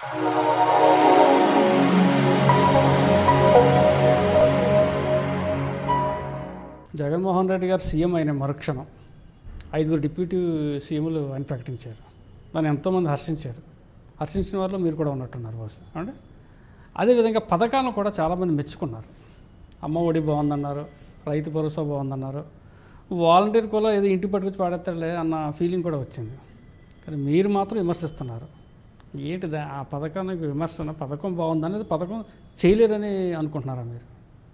జగన్మోహన్ రెడ్డి గారు సీఎం అయిన మరుక్షణం ఐదుగురు డిప్యూటీ సీఎంలు అని ప్రకటించారు దాన్ని ఎంతోమంది హర్షించారు హర్షించిన వారిలో మీరు కూడా ఉన్నట్టున్నారు బహుశా అంటే అదేవిధంగా పథకాలను కూడా చాలామంది మెచ్చుకున్నారు అమ్మ ఒడి బాగుందన్నారు రైతు భరోసా బాగుందన్నారు వాలంటీర్ కూడా ఏదో ఇంటి పట్టుకొచ్చి పాడేస్తాడులే అన్న ఫీలింగ్ కూడా వచ్చింది కానీ మీరు మాత్రం విమర్శిస్తున్నారు ఏంటిది ఆ పథకానికి విమర్శన పథకం బాగుందనేది పథకం చేయలేరని అనుకుంటున్నారా మీరు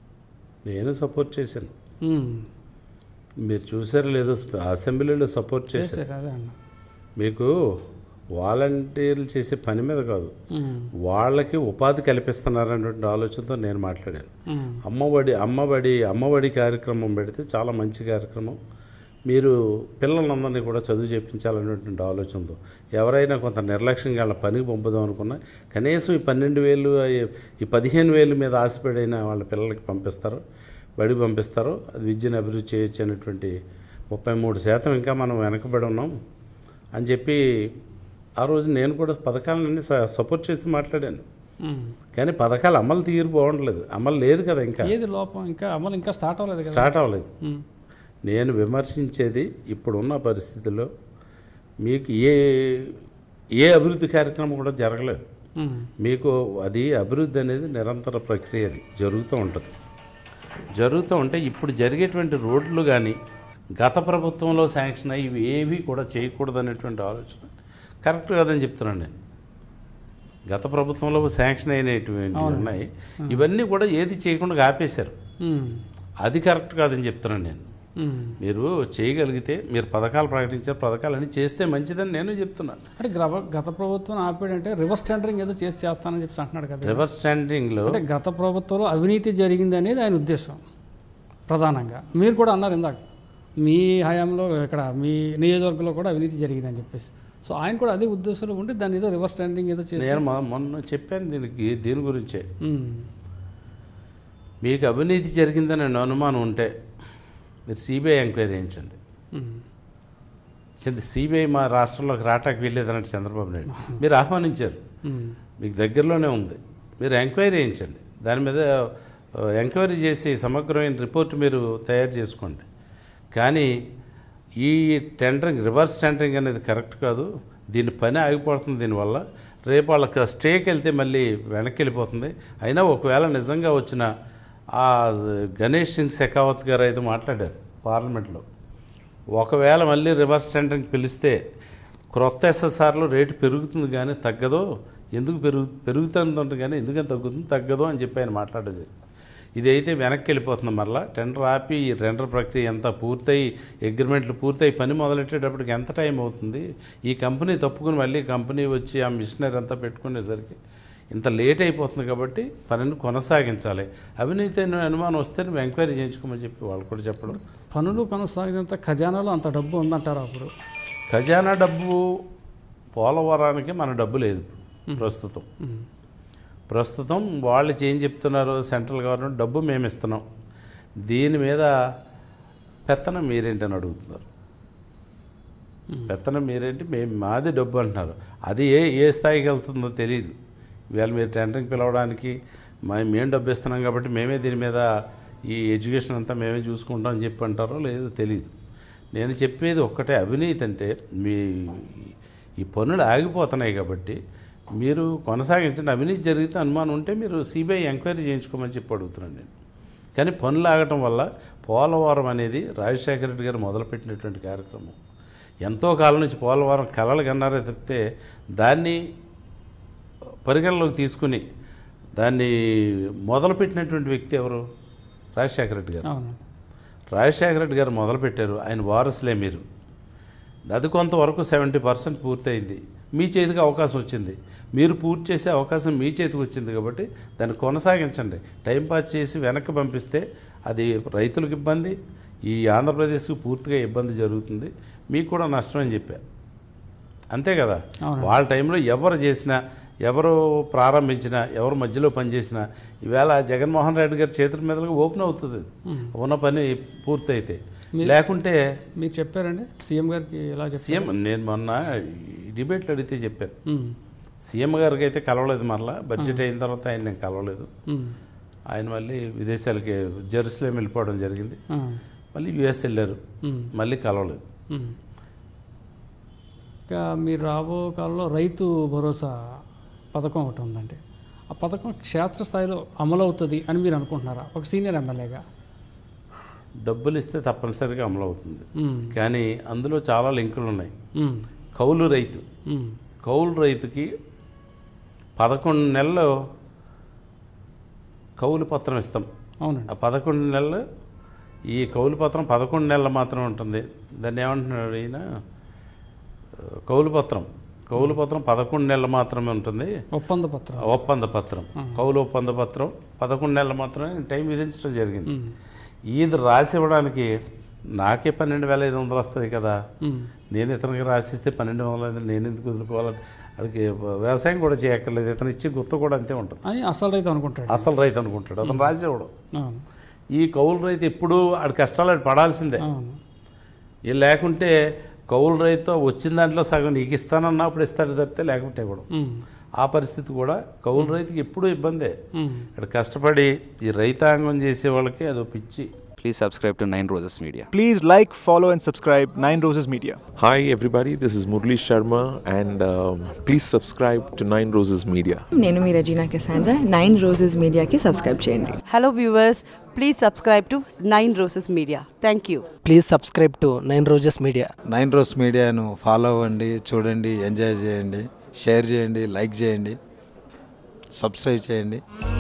నేను సపోర్ట్ చేశాను ఉమ్. మీరు చూసారో లేదో అసెంబ్లీలో సపోర్ట్ చేశాను చేశారు అదే అన్న మీకు వాలంటీర్లు చేసే పని మీద కాదు ఉమ్. వాళ్ళకి ఉపాధి కల్పిస్తున్నారనేటువంటి ఆలోచనతో నేను మాట్లాడాను ఉమ్. అమ్మఒడి అమ్మఒడి అమ్మఒడి కార్యక్రమం పెడితే చాలా మంచి కార్యక్రమం మీరు పిల్లలందరినీ కూడా చదువు చెప్పించాలనేటువంటి ఆలోచనతో ఎవరైనా కొంత నిర్లక్ష్యంగా వాళ్ళ పనికి పంపుదాం అనుకున్నా కనీసం ఈ పన్నెండు వేలు ఈ- ఈ పదిహేను వేలు మీద ఆశపడిన వాళ్ళ పిల్లలకి పంపిస్తారు బడి పంపిస్తారు అది విద్యను అభివృద్ధి చేయొచ్చు అనేటువంటి ముప్పై మూడు శాతం ఇంకా మనం వెనకబడి ఉన్నాం అని చెప్పి ఆ రోజు నేను కూడా పథకాలన్నీ స- సపోర్ట్ చేస్తూ మాట్లాడాను ఉమ్. కానీ పథకాలు అమలు తీరు బాగుండలేదు అమలు లేదు కదా ఇంకా ఏది లోపం ఇంకా అమలు ఇంకా స్టార్ట్ అవ్వలేదు కదా స్టార్ట్ అవ్వలేదు ఉమ్. నేను విమర్శించేది ఇప్పుడున్న పరిస్థితుల్లో మీకు ఏ ఏ అభివృద్ధి కార్యక్రమం కూడా జరగలేదు ఉమ్. మీకు అది అభివృద్ధి అనేది నిరంతర ప్రక్రియ అది జరుగుతూ ఉంటుంది జరుగుతూ ఉంటే ఇప్పుడు జరిగేటువంటి రోడ్లు కానీ గత ప్రభుత్వంలో శాంక్షన్ అయ్యి ఇవి ఏవి కూడా చేయకూడదు అనేటువంటి ఆలోచన కరెక్ట్ కాదని చెప్తున్నాను నేను గత ప్రభుత్వంలో శాంక్షన్ అయినటువంటి ఉన్నాయి ఇవన్నీ కూడా ఏది చేయకుండా ఆపేశారు ఉమ్. అది కరెక్ట్ కాదని చెప్తున్నాను నేను ఉమ్. మీరు చేయగలిగితే మీరు పథకాలు ప్రకటించారు పథకాలన్నీ చేస్తే మంచిదని నేను చెప్తున్నాను అంటే గ్రవ గత ప్రభుత్వం ఆపాడంటే రివర్స్ టెండరింగ్ ఏదో చేసి చేస్తానని చెప్పి అంటున్నాడు కదా రివర్స్ స్టాండింగ్లో అంటే గత ప్రభుత్వంలో అవినీతి జరిగింది అనేది ఆయన ఉద్దేశం ప్రధానంగా మీరు కూడా అన్నారు ఇందాక మీ హయాంలో ఇక్కడ మీ నియోజకవర్గంలో కూడా అవినీతి జరిగిందని చెప్పేసి సో ఆయన కూడా అదే ఉద్దేశంలో ఉండి దాన్ని ఏదో రివర్స్ టెండరింగ్ ఏదో చేసి నేను మొ- మొన్న చెప్పాను దీనికి దీని గురించే ఉమ్. మీకు అవినీతి జరిగిందని నేను అనుమానం ఉంటే మీరు సిబిఐ ఎంక్వైరీ చేయించండి ఉమ్. సిబిఐ మా రాష్ట్రంలోకి రావటానికి వెళ్ళేదన్నట్టు చంద్రబాబు నాయుడు మీరు ఆహ్వానించారు ఉమ్. మీకు దగ్గరలోనే ఉంది మీరు ఎంక్వైరీ చేయించండి దాని మీద ఆ, ఎంక్వైరీ చేసి సమగ్రమైన రిపోర్ట్ మీరు తయారు చేసుకోండి కానీ ఈ టెండరింగ్ రివర్స్ టెండరింగ్ అనేది కరెక్ట్ కాదు దీని పని ఆగిపోతుంది దీనివల్ల రేపు వాళ్ళకి స్టేకి వెళ్తే మళ్ళీ వెనక్కి వెళ్ళిపోతుంది అయినా ఒకవేళ నిజంగా వచ్చిన ఆ గణేష్ సింగ్ షెకావత్ గారు అయితే మాట్లాడారు పార్లమెంట్లో ఒకవేళ మళ్ళీ రివర్స్ టెండరింగ్ పిలిస్తే క్రొత్త ఎస్ఎస్ఆర్లో రేటు పెరుగుతుంది కానీ తగ్గదో ఎందుకు పెరుగు పెరుగుతుంది కానీ ఎందుకని తగ్గుతుంది తగ్గదో అని చెప్పి ఆయన మాట్లాడేది ఇదైతే వెనక్కి వెళ్ళిపోతుంది మరలా టెండర్ ఆపి ఈ టెండర్ ప్రక్రియ ఎంత పూర్తయి అగ్రిమెంట్లు పూర్తయి పని మొదలెట్టేటప్పటికి ఎంత టైం అవుతుంది ఈ కంపెనీ తప్పుకుని మళ్ళీ కంపెనీ వచ్చి ఆ మిషనరీ అంతా పెట్టుకునేసరికి ఇంత లేట్ అయిపోతుంది కాబట్టి పనిని కొనసాగించాలి అవినీతి అనే అనుమానం వస్తే నువ్వు ఎంక్వైరీ చేయించుకోమని చెప్పి వాళ్ళు కూడా చెప్పడం పనులు కొనసాగినంత ఖజానాలో అంత డబ్బు ఉందంటారు అప్పుడు ఖజానా డబ్బు పోలవరానికి మన డబ్బు లేదు ప్రస్తుతం ఉమ్. ప్రస్తుతం వాళ్ళు ఏం చెప్తున్నారు సెంట్రల్ గవర్నమెంట్ డబ్బు మేము ఇస్తున్నాం దీని మీద పెత్తనం మీరేంటని అడుగుతున్నారు పెత్తనం మీరేంటి మేము మాది డబ్బు అంటున్నారు అది ఏ ఏ స్థాయికి వెళ్తుందో తెలియదు ఇవాళ మీరు టెండరింగ్ పిలవడానికి మా మేము డబ్బు ఇస్తున్నాం కాబట్టి మేమే దీని మీద ఈ ఎడ్యుకేషన్ అంతా మేమే చూసుకుంటాం అని చెప్పి అంటారో లేదో తెలియదు నేను చెప్పేది ఒక్కటే అవినీతి అంటే మీ ఈ పనులు ఆగిపోతున్నాయి కాబట్టి మీరు కొనసాగించండి అవినీతి జరిగితే అనుమానం ఉంటే మీరు సిబిఐ ఎంక్వైరీ చేయించుకోమని చెప్పి అడుగుతున్నాను నేను కానీ పనులు ఆగటం వల్ల పోలవరం అనేది రాజశేఖర రెడ్డి గారు మొదలుపెట్టినటువంటి కార్యక్రమం ఎంతో కాలం నుంచి పోలవరం కలలు కన్నారే తప్పితే దాన్ని పరిగణలోకి తీసుకుని దాన్ని మొదలుపెట్టినటువంటి వ్యక్తి ఎవరు రాజశేఖర రెడ్డి గారు అవును రాజశేఖర రెడ్డి గారు మొదలుపెట్టారు ఆయన వారసులే మీరు అది కొంతవరకు సెవెంటీ పర్సెంట్ పూర్తయింది మీ చేతికి అవకాశం వచ్చింది మీరు పూర్తి చేసే అవకాశం మీ చేతికి వచ్చింది కాబట్టి దాన్ని కొనసాగించండి టైంపాస్ చేసి వెనక్కి పంపిస్తే అది రైతులకు ఇబ్బంది ఈ ఆంధ్రప్రదేశ్కి పూర్తిగా ఇబ్బంది జరుగుతుంది మీకు కూడా నష్టం అని చెప్పా అంతే కదా అవును. వాళ్ళ టైంలో ఎవరు చేసినా ఎవరు ప్రారంభించినా ఎవరు మధ్యలో పనిచేసినా ఈవేళ జగన్మోహన్ రెడ్డి గారి చేతుల మీదగా ఓపెన్ అవుతుంది ఉన్న పని పూర్తయితే లేకుంటే మీరు చెప్పారండి సీఎం గారికి ఇలా చెప్పారు సీఎం నేను మొన్న ఈ డిబేట్లు అడిగితే చెప్పాను ఉమ్. సీఎం గారికి అయితే కలవలేదు మరలా బడ్జెట్ అయిన తర్వాత ఆయన నేను కలవలేదు ఉమ్, ఆయన మళ్ళీ విదేశాలకి జెరూసలేం వెళ్ళిపోవడం జరిగింది ఆ, మళ్ళీ యుఎస్ వెళ్ళారు ఉమ్, మళ్ళీ కలవలేదు ఉమ్. ఇంకా మీరు రాబో కాలంలో రైతు భరోసా పథకం ఒకటి ఉందండి ఆ పథకం క్షేత్రస్థాయిలో అమలు అవుతుంది అని మీరు అనుకుంటున్నారా ఒక సీనియర్ ఎమ్మెల్యేగా డబ్బులు ఇస్తే తప్పనిసరిగా అమలు అవుతుంది ఉమ్, కానీ అందులో చాలా లింకులు ఉన్నాయి ఉమ్, కౌలు రైతు ఉమ్, కౌలు రైతుకి పదకొండు నెలలు కౌలు పత్రం ఇస్తాం అవునండి ఆ పదకొండు నెలలు ఈ కౌలు పత్రం పదకొండు నెలలు మాత్రం ఉంటుంది దాన్ని ఏమంటున్నాడు ఈయన ఆ, కౌలు పత్రం కౌలు పత్రం పదకొండు నెలలు మాత్రమే ఉంటుంది ఒప్పంద పత్రం ఒప్పంద పత్రం కౌలు ఒప్పంద పత్రం పదకొండు నెలలు మాత్రమే టైం విధించడం జరిగింది ఉమ్, ఇది రాసి ఇవ్వడానికి నాకే పన్నెండు వేల ఐదు వందలు వస్తుంది కదా ఉమ్, నేను ఇతనికి రాసిస్తే పన్నెండు వందల ఐదు నేను ఎందుకు వదులుకోవాలని అడిగి వ్యవసాయం కూడా చేయక్కర్లేదు ఇతను ఇచ్చి గుర్తు కూడా అంతే ఉంటుంది అని అసలు రైతు అనుకుంటాడు అసలు రైతు అనుకుంటాడు అతను రాసేవాడు అవును ఈ కౌలు రైతు ఎప్పుడు ఆడి కష్టాలు ఆడు పడాల్సిందే అవును ఇది లేకుంటే కౌలు రైతు వచ్చిన దాంట్లో సగం నీకు ఇస్తానన్నా అప్పుడు ఇస్తాడు తప్పితే లేకుంటే కూడా ఉమ్, ఆ పరిస్థితి కూడా కౌలు రైతుకి ఎప్పుడూ ఇబ్బందే ఉమ్. ఇక్కడ కష్టపడి ఈ రైతాంగం చేసే వాళ్ళకి అదో పిచ్చి Please subscribe to Nine Roses Media. Please like, follow, and subscribe Nine Roses Media. Hi, everybody. This is Murli Sharma, and um, please subscribe to Nine Roses Media. నేను మీ రజీనా కెసాండ్రా నైన్ రోజెస్ మీడియాకి subscribe చేయండి Hello viewers, please subscribe to Nine Roses Media. Thank you. Please subscribe to Nine Roses Media Nine Roses మీడియాను follow అవ్వండి చూడండి enjoy చేయండి share చేయండి like చేయండి సబ్స్క్రైబ్ చేయండి